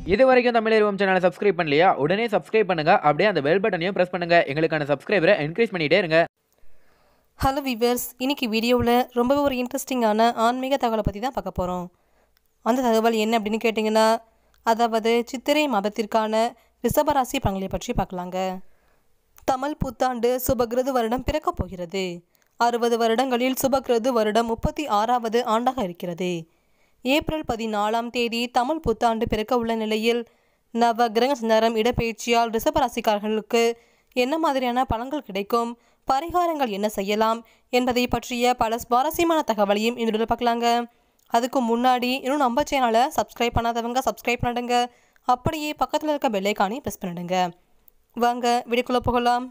இது வரைக்கும் தமிழ் சேனலை சப்ஸ்கிரைப் பண்ணலையா உடனே சப்ஸ்கிரைப் பண்ணுங்க அப்படியே அந்த பெல் பட்டனையும் பிரஸ் பண்ணுங்க எங்களுக்கான சப்ஸ்கிரைபரை என்கரேஜ் பண்ணிட்டே இருங்க ஹலோ விவர்ஸ் இன்னைக்கு வீடியோவில் ரொம்பவே ஒரு இன்ட்ரெஸ்டிங்கான ஆன்மீக தகவலை பற்றி தான் பார்க்க போகிறோம் அந்த தகவல் என்ன அப்படின்னு கேட்டிங்கன்னா அதாவது சித்திரை மாதத்திற்கான ரிஷபராசி பங்களை பற்றி பார்க்கலாங்க தமிழ் புத்தாண்டு சுபகிருது வருடம் பிறக்கப் போகிறது அறுபது வருடங்களில் சுபகிருது வருடம் முப்பத்தி ஆறாவது ஆண்டாக இருக்கிறது ஏப்ரல் பதினாலாம் தேதி தமிழ் புத்தாண்டு பிறக்க உள்ள நிலையில் நவ கிரக சஞ்சாரம் இடப்பெயர்ச்சியால் ரிஷபராசிக்காரர்களுக்கு என்ன மாதிரியான பலன்கள் கிடைக்கும் பரிகாரங்கள் என்ன செய்யலாம் என்பதை பற்றிய பல சுவாரஸ்யமான தகவலையும் இந்த பார்க்கலாங்க அதுக்கு முன்னாடி இன்னும் நம்ம சேனலை சப்ஸ்கிரைப் பண்ணாதவங்க சப்ஸ்கிரைப் பண்ணிடுங்க அப்படியே பக்கத்தில் இருக்க பெல்லைக்கானி ப்ரெஸ் பண்ணிடுங்க வாங்க வீடியோக்குள்ளே போகலாம்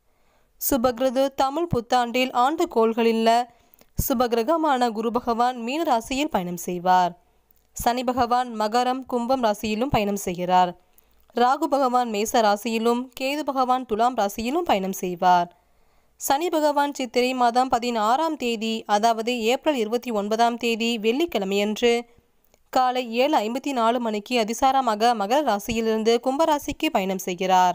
சுபகிருது தமிழ் புத்தாண்டில் ஆண்டு கோள்களில் சுபகிரகமான குரு பகவான் மீன ராசியில் பயணம் செய்வார் சனி பகவான் மகரம் கும்பம் ராசியிலும் பயணம் செய்கிறார் ராகு பகவான் மேச ராசியிலும் கேது பகவான் துலாம் ராசியிலும் பயணம் செய்வார் சனி பகவான் சித்திரை மாதம் பதினாறாம் தேதி அதாவது ஏப்ரல் இருபத்தி ஒன்பதாம் தேதி வெள்ளிக்கிழமையன்று காலை ஏழு ஐம்பத்தி நாலு மணிக்கு அதிசாரமாக மகர ராசியிலிருந்து கும்பராசிக்கு பயணம் செய்கிறார்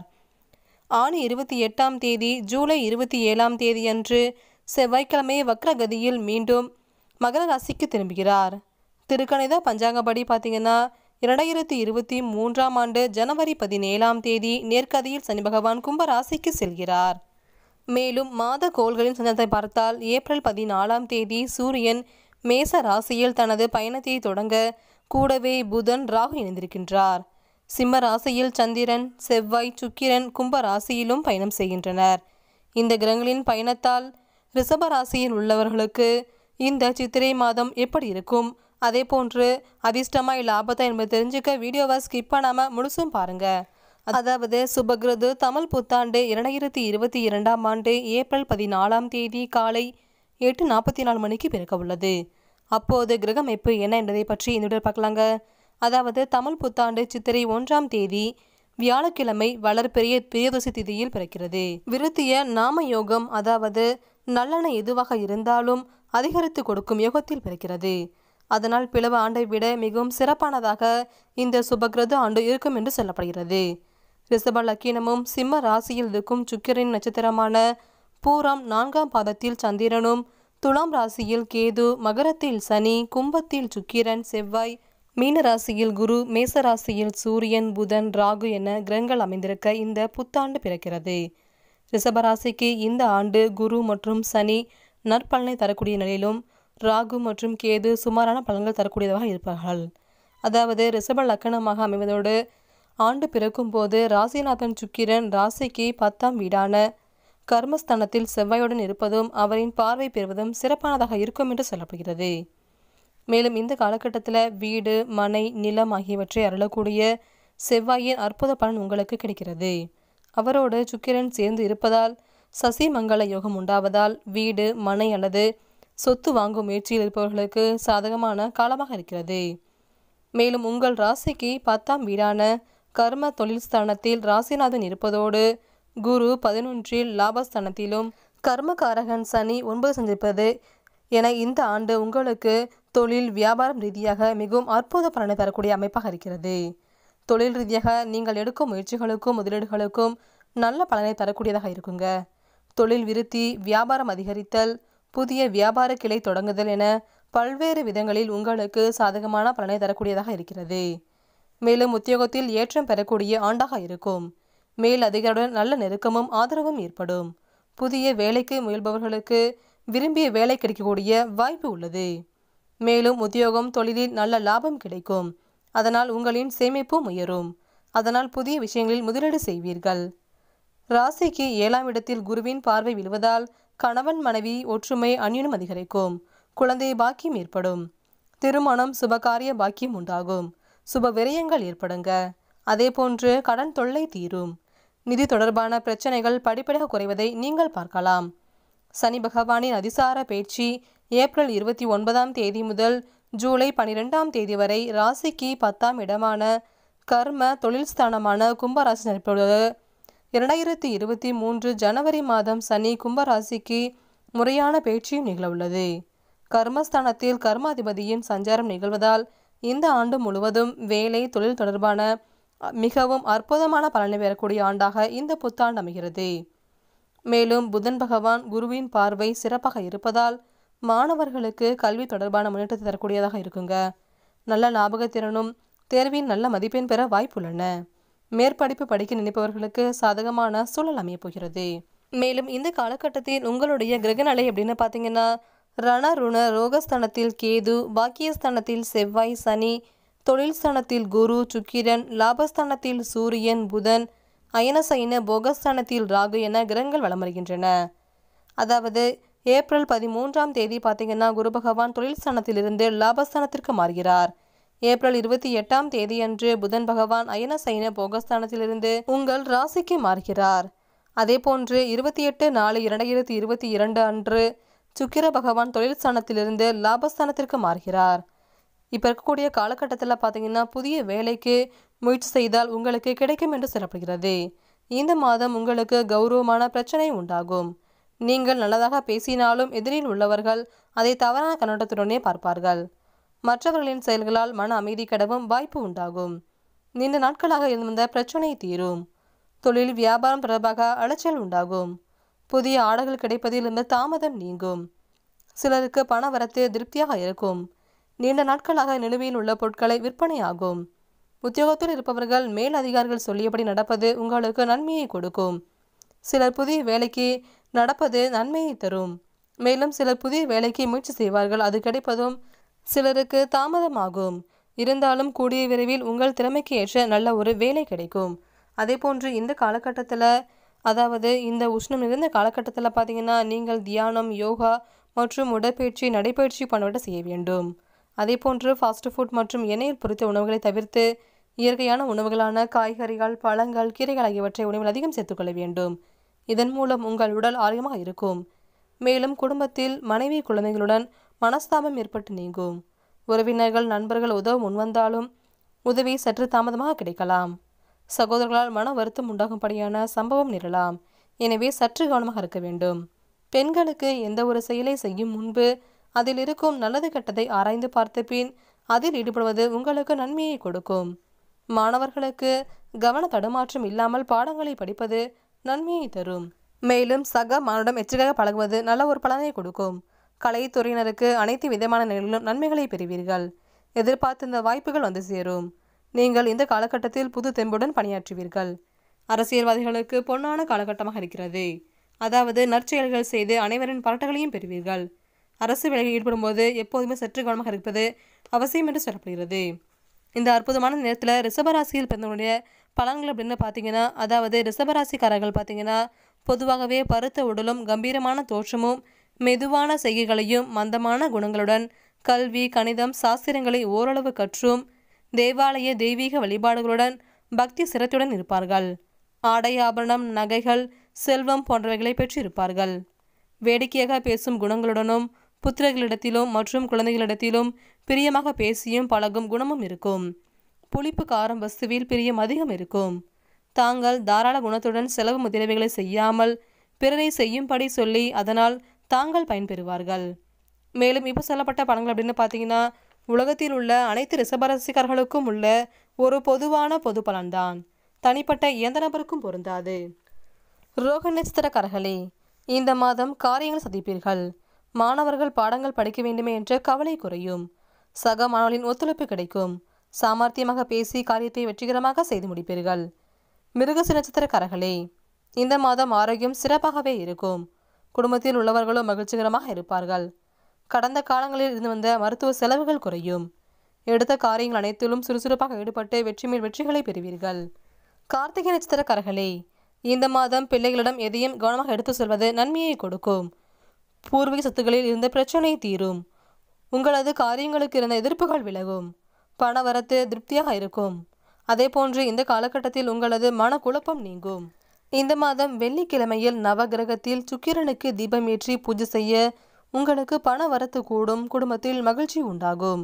ஆணி இருபத்தி எட்டாம் தேதி ஜூலை இருபத்தி ஏழாம் தேதியன்று செவ்வாய்க்கிழமை வக்ரகதியில் மீண்டும் மகர ராசிக்கு திரும்புகிறார் திருக்கணித பஞ்சாங்கப்படி பார்த்தீங்கன்னா இரண்டாயிரத்தி இருபத்தி மூன்றாம் ஆண்டு ஜனவரி பதினேழாம் தேதி நேர்கதியில் சனி பகவான் கும்ப ராசிக்கு செல்கிறார் மேலும் மாத கோள்களின் சஞ்சலத்தை பார்த்தால் ஏப்ரல் பதினாலாம் தேதி சூரியன் மேச ராசியில் தனது பயணத்தை தொடங்க கூடவே புதன் ராகு இணைந்திருக்கின்றார் சிம்ம ராசியில் சந்திரன் செவ்வாய் சுக்கிரன் கும்ப ராசியிலும் பயணம் செய்கின்றனர் இந்த கிரகங்களின் பயணத்தால் ரிஷப ராசியில் உள்ளவர்களுக்கு இந்த சித்திரை மாதம் எப்படி இருக்கும் அதே போன்று அதிர்ஷ்டமா இல்லை ஆபத்தா என்பதை தெரிஞ்சுக்க வீடியோவை ஸ்கிப் பண்ணாமல் முழுசும் பாருங்க அதாவது சுபகிருது தமிழ் புத்தாண்டு இரண்டாயிரத்தி இருபத்தி இரண்டாம் ஆண்டு ஏப்ரல் பதினாலாம் தேதி காலை எட்டு நாற்பத்தி நாலு மணிக்கு பிறக்க உள்ளது அப்போது கிரகமைப்பு என்ன என்பதை பற்றி இந்த வீடியோவில் பார்க்கலாங்க அதாவது தமிழ் புத்தாண்டு சித்திரை ஒன்றாம் தேதி வியாழக்கிழமை வளர்பெரிய பிரியதோசி திதியில் பிறக்கிறது விருத்திய நாம யோகம் அதாவது நல்லெண்ண எதுவாக இருந்தாலும் அதிகரித்து கொடுக்கும் யோகத்தில் பிறக்கிறது அதனால் பிளவ ஆண்டை விட மிகவும் சிறப்பானதாக இந்த சுபகிருத ஆண்டு இருக்கும் என்று சொல்லப்படுகிறது ரிஷப லக்கீனமும் சிம்ம ராசியில் இருக்கும் சுக்கிரின் நட்சத்திரமான பூரம் நான்காம் பாதத்தில் சந்திரனும் துலாம் ராசியில் கேது மகரத்தில் சனி கும்பத்தில் சுக்கிரன் செவ்வாய் மீன ராசியில் குரு மேச ராசியில் சூரியன் புதன் ராகு என கிரகங்கள் அமைந்திருக்க இந்த புத்தாண்டு பிறக்கிறது ரிஷபராசிக்கு இந்த ஆண்டு குரு மற்றும் சனி நற்பலனை தரக்கூடிய நிலையிலும் ராகு மற்றும் கேது சுமாரான பலன்கள் தரக்கூடியதாக இருப்பார்கள் அதாவது ரிஷப லக்கணமாக அமைவதோடு ஆண்டு பிறக்கும் போது ராசிநாதன் சுக்கிரன் ராசிக்கு பத்தாம் வீடான கர்மஸ்தானத்தில் செவ்வாயுடன் இருப்பதும் அவரின் பார்வை பெறுவதும் சிறப்பானதாக இருக்கும் என்று சொல்லப்படுகிறது மேலும் இந்த காலகட்டத்தில் வீடு மனை நிலம் ஆகியவற்றை அருளக்கூடிய செவ்வாயின் அற்புத பலன் உங்களுக்கு கிடைக்கிறது அவரோடு சுக்கிரன் சேர்ந்து இருப்பதால் சசி மங்கள யோகம் உண்டாவதால் வீடு மனை அல்லது சொத்து வாங்கும் முயற்சியில் இருப்பவர்களுக்கு சாதகமான காலமாக இருக்கிறது மேலும் உங்கள் ராசிக்கு பத்தாம் வீடான கர்ம தொழில் ஸ்தானத்தில் ராசிநாதன் இருப்பதோடு குரு பதினொன்றில் லாபஸ்தானத்திலும் கர்மகாரகன் சனி ஒன்பது சந்திப்பது என இந்த ஆண்டு உங்களுக்கு தொழில் வியாபாரம் ரீதியாக மிகவும் அற்புத பலனை தரக்கூடிய அமைப்பாக இருக்கிறது தொழில் ரீதியாக நீங்கள் எடுக்கும் முயற்சிகளுக்கும் முதலீடுகளுக்கும் நல்ல பலனை தரக்கூடியதாக இருக்குங்க தொழில் விருத்தி வியாபாரம் அதிகரித்தல் புதிய வியாபார கிளை தொடங்குதல் என பல்வேறு விதங்களில் உங்களுக்கு சாதகமான பலனை தரக்கூடியதாக இருக்கிறது மேலும் உத்தியோகத்தில் ஏற்றம் பெறக்கூடிய ஆண்டாக இருக்கும் மேல் அதிகாரியுடன் நல்ல நெருக்கமும் ஆதரவும் ஏற்படும் புதிய வேலைக்கு முயல்பவர்களுக்கு விரும்பிய வேலை கிடைக்கக்கூடிய வாய்ப்பு உள்ளது மேலும் உத்தியோகம் தொழிலில் நல்ல லாபம் கிடைக்கும் அதனால் உங்களின் சேமிப்பும் உயரும் அதனால் புதிய விஷயங்களில் முதலீடு செய்வீர்கள் ராசிக்கு ஏழாம் இடத்தில் குருவின் பார்வை விழுவதால் கணவன் மனைவி ஒற்றுமை அந்யுனம் அதிகரிக்கும் குழந்தை பாக்கியம் ஏற்படும் திருமணம் சுபகாரிய பாக்கியம் உண்டாகும் சுப விரயங்கள் ஏற்படுங்க அதே போன்று கடன் தொல்லை தீரும் நிதி தொடர்பான பிரச்சனைகள் படிப்படியாக குறைவதை நீங்கள் பார்க்கலாம் சனி பகவானின் அதிசார பேச்சு ஏப்ரல் இருபத்தி ஒன்பதாம் தேதி முதல் ஜூலை பனிரெண்டாம் தேதி வரை ராசிக்கு பத்தாம் இடமான கர்ம தொழில் ஸ்தானமான கும்பராசி நடைபெறுவது இரண்டாயிரத்தி இருபத்தி மூன்று ஜனவரி மாதம் சனி கும்பராசிக்கு முறையான பேச்சியும் நிகழவுள்ளது கர்மஸ்தானத்தில் கர்மாதிபதியின் சஞ்சாரம் நிகழ்வதால் இந்த ஆண்டு முழுவதும் வேலை தொழில் தொடர்பான மிகவும் அற்புதமான பலனை பெறக்கூடிய ஆண்டாக இந்த புத்தாண்டு அமைகிறது மேலும் புதன் பகவான் குருவின் பார்வை சிறப்பாக இருப்பதால் மாணவர்களுக்கு கல்வி தொடர்பான முன்னேற்றத்தை தரக்கூடியதாக இருக்குங்க நல்ல ஞாபகத்திறனும் தேர்வின் நல்ல மதிப்பெண் பெற வாய்ப்புள்ளன மேற்படிப்பு படிக்க நினைப்பவர்களுக்கு சாதகமான சூழல் அமையப் போகிறது மேலும் இந்த காலகட்டத்தில் உங்களுடைய கிரகநிலை அப்படின்னு பார்த்தீங்கன்னா ரண ருண ரோகஸ்தானத்தில் கேது பாக்கியஸ்தானத்தில் செவ்வாய் சனி தொழில் ஸ்தானத்தில் குரு சுக்கிரன் லாபஸ்தானத்தில் சூரியன் புதன் அயனசைன போகஸ்தானத்தில் ராகு என கிரகங்கள் வலம் வருகின்றன அதாவது ஏப்ரல் பதிமூன்றாம் தேதி பார்த்தீங்கன்னா குரு பகவான் தொழில் ஸ்தானத்திலிருந்து லாபஸ்தானத்திற்கு மாறுகிறார் ஏப்ரல் இருபத்தி எட்டாம் தேதியன்று புதன் பகவான் அயனசைன போகஸ்தானத்திலிருந்து உங்கள் ராசிக்கு மாறுகிறார் அதேபோன்று இருபத்தி எட்டு நாலு இரண்டாயிரத்தி இருபத்தி இரண்டு அன்று சுக்கிர பகவான் தொழில் ஸ்தானத்திலிருந்து லாபஸ்தானத்திற்கு மாறுகிறார் இப்போ இருக்கக்கூடிய காலகட்டத்தில் பார்த்தீங்கன்னா புதிய வேலைக்கு முயற்சி செய்தால் உங்களுக்கு கிடைக்கும் என்று சொல்லப்படுகிறது இந்த மாதம் உங்களுக்கு கௌரவமான பிரச்சனை உண்டாகும் நீங்கள் நல்லதாக பேசினாலும் எதிரில் உள்ளவர்கள் அதை தவறான கண்ணோட்டத்துடனே பார்ப்பார்கள் மற்றவர்களின் செயல்களால் மன அமைதி கெடவும் வாய்ப்பு உண்டாகும் நீண்ட நாட்களாக இருந்த பிரச்சனை தீரும் தொழில் வியாபாரம் தொடர்பாக அலைச்சல் உண்டாகும் புதிய ஆடைகள் கிடைப்பதில் இருந்த தாமதம் நீங்கும் சிலருக்கு பண வரத்து திருப்தியாக இருக்கும் நீண்ட நாட்களாக நிலுவையில் உள்ள பொருட்களை விற்பனையாகும் உத்தியோகத்தில் இருப்பவர்கள் மேல் அதிகாரிகள் சொல்லியபடி நடப்பது உங்களுக்கு நன்மையை கொடுக்கும் சிலர் புதிய வேலைக்கு நடப்பது நன்மையை தரும் மேலும் சிலர் புதிய வேலைக்கு முயற்சி செய்வார்கள் அது கிடைப்பதும் சிலருக்கு தாமதமாகும் இருந்தாலும் கூடிய விரைவில் உங்கள் திறமைக்கு ஏற்ற நல்ல ஒரு வேலை கிடைக்கும் அதே போன்று இந்த காலகட்டத்தில் அதாவது இந்த உஷ்ணம் நிறைந்த காலகட்டத்தில் பார்த்தீங்கன்னா நீங்கள் தியானம் யோகா மற்றும் உடற்பயிற்சி நடைப்பயிற்சி போன்றவற்றை செய்ய வேண்டும் அதே போன்று ஃபாஸ்ட் ஃபுட் மற்றும் எண்ணெயில் பொரித்த உணவுகளை தவிர்த்து இயற்கையான உணவுகளான காய்கறிகள் பழங்கள் கீரைகள் ஆகியவற்றை உணவில் அதிகம் சேர்த்துக்கொள்ள வேண்டும் இதன் மூலம் உங்கள் உடல் ஆரோக்கியமாக இருக்கும் மேலும் குடும்பத்தில் மனைவி குழந்தைகளுடன் மனஸ்தாபம் ஏற்பட்டு நீங்கும் உறவினர்கள் நண்பர்கள் உதவ முன்வந்தாலும் உதவி சற்று தாமதமாக கிடைக்கலாம் சகோதரர்களால் மன வருத்தம் உண்டாகும்படியான சம்பவம் நிரலாம் எனவே சற்று கவனமாக இருக்க வேண்டும் பெண்களுக்கு எந்த ஒரு செயலை செய்யும் முன்பு அதில் இருக்கும் நல்லது கெட்டதை ஆராய்ந்து பார்த்த பின் அதில் ஈடுபடுவது உங்களுக்கு நன்மையை கொடுக்கும் மாணவர்களுக்கு கவன தடுமாற்றம் இல்லாமல் பாடங்களை படிப்பது நன்மையை தரும் மேலும் சக மானுடம் எச்சரிக்கையாக பழகுவது நல்ல ஒரு பலனை கொடுக்கும் கலைத்துறையினருக்கு அனைத்து விதமான நிலையிலும் நன்மைகளை பெறுவீர்கள் எதிர்பார்த்திருந்த வாய்ப்புகள் வந்து சேரும் நீங்கள் இந்த காலகட்டத்தில் புது தெம்புடன் பணியாற்றுவீர்கள் அரசியல்வாதிகளுக்கு பொன்னான காலகட்டமாக இருக்கிறது அதாவது நற்செயல்கள் செய்து அனைவரின் பாராட்டுகளையும் பெறுவீர்கள் அரசு வேலையில் ஈடுபடும்போது எப்போதுமே சற்று கவனமாக இருப்பது அவசியம் என்று சொல்லப்படுகிறது இந்த அற்புதமான நேரத்தில் ரிஷபராசியில் பிறந்தவங்களுடைய பலன்கள் அப்படின்னு பார்த்தீங்கன்னா அதாவது ரிஷபராசிக்காரர்கள் பார்த்தீங்கன்னா பொதுவாகவே பருத்த உடலும் கம்பீரமான தோற்றமும் மெதுவான செய்கைகளையும் மந்தமான குணங்களுடன் கல்வி கணிதம் சாஸ்திரங்களை ஓரளவு கற்றும் தேவாலய தெய்வீக வழிபாடுகளுடன் பக்தி சிரத்துடன் இருப்பார்கள் ஆடை ஆபரணம் நகைகள் செல்வம் போன்றவைகளை பெற்றிருப்பார்கள் வேடிக்கையாக பேசும் குணங்களுடனும் புத்திரர்களிடத்திலும் மற்றும் குழந்தைகளிடத்திலும் பிரியமாக பேசியும் பழகும் குணமும் இருக்கும் புளிப்பு காரம் வஸ்துவில் பிரியம் அதிகம் இருக்கும் தாங்கள் தாராள குணத்துடன் செலவு முதலீடுகளை செய்யாமல் பிறரை செய்யும்படி சொல்லி அதனால் தாங்கள் பயன்பெறுவார்கள் மேலும் இப்போ சொல்லப்பட்ட படங்கள் அப்படின்னு பார்த்தீங்கன்னா உலகத்தில் உள்ள அனைத்து ரிசபரசிகர்களுக்கும் உள்ள ஒரு பொதுவான பொது பலன்தான் தனிப்பட்ட எந்த நபருக்கும் பொருந்தாது ரோக நட்சத்திரக்காரர்களே இந்த மாதம் காரியங்கள் சந்திப்பீர்கள் மாணவர்கள் பாடங்கள் படிக்க வேண்டுமே என்ற கவலை குறையும் சக மாணவர்களின் ஒத்துழைப்பு கிடைக்கும் சாமர்த்தியமாக பேசி காரியத்தை வெற்றிகரமாக செய்து முடிப்பீர்கள் மிருகசு நட்சத்திரக்காரர்களே இந்த மாதம் ஆரோக்கியம் சிறப்பாகவே இருக்கும் குடும்பத்தில் உள்ளவர்களும் மகிழ்ச்சிகரமாக இருப்பார்கள் கடந்த காலங்களில் இருந்து வந்த மருத்துவ செலவுகள் குறையும் எடுத்த காரியங்கள் அனைத்திலும் சுறுசுறுப்பாக ஈடுபட்டு வெற்றி மேல் வெற்றிகளை பெறுவீர்கள் கார்த்திகை நட்சத்திரக்காரர்களே இந்த மாதம் பிள்ளைகளிடம் எதையும் கவனமாக எடுத்து சொல்வது நன்மையை கொடுக்கும் பூர்வீக சொத்துக்களில் இருந்த பிரச்சனை தீரும் உங்களது காரியங்களுக்கு இருந்த எதிர்ப்புகள் விலகும் பண வரத்து திருப்தியாக இருக்கும் அதேபோன்று இந்த காலகட்டத்தில் உங்களது மனக்குழப்பம் நீங்கும் இந்த மாதம் வெள்ளிக்கிழமையில் நவகிரகத்தில் சுக்கிரனுக்கு தீபம் ஏற்றி பூஜை செய்ய உங்களுக்கு பண வரத்து கூடும் குடும்பத்தில் மகிழ்ச்சி உண்டாகும்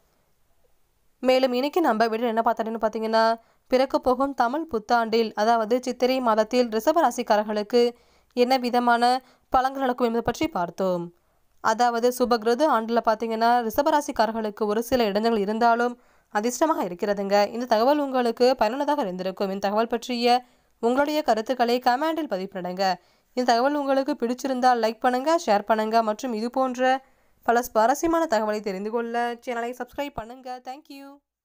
மேலும் இன்னைக்கு நம்ம வீடியோ என்ன பார்த்தோம்னு பார்த்தீங்கன்னா பிறக்க போகும் தமிழ் புத்தாண்டில் அதாவது சித்திரை மாதத்தில் ரிஷபராசிக்காரர்களுக்கு என்ன விதமான பலன்கள் நடக்கும் என்பதை பற்றி பார்த்தோம் அதாவது சுபகிருது ஆண்டில் பார்த்தீங்கன்னா ரிஷபராசிக்காரர்களுக்கு ஒரு சில இடங்கள் இருந்தாலும் அதிர்ஷ்டமாக இருக்கிறதுங்க இந்த தகவல் உங்களுக்கு பயனுள்ளதாக இருந்திருக்கும் இந்த தகவல் பற்றிய உங்களுடைய கருத்துக்களை கமெண்டில் பதிவு பண்ணுங்க இந்த தகவல் உங்களுக்கு பிடிச்சிருந்தால் லைக் பண்ணுங்க ஷேர் பண்ணுங்க மற்றும் இது போன்ற பல சுவாரஸ்யமான தகவலை தெரிந்து கொள்ள சேனலை சப்ஸ்கிரைப் பண்ணுங்க தேங்க்யூ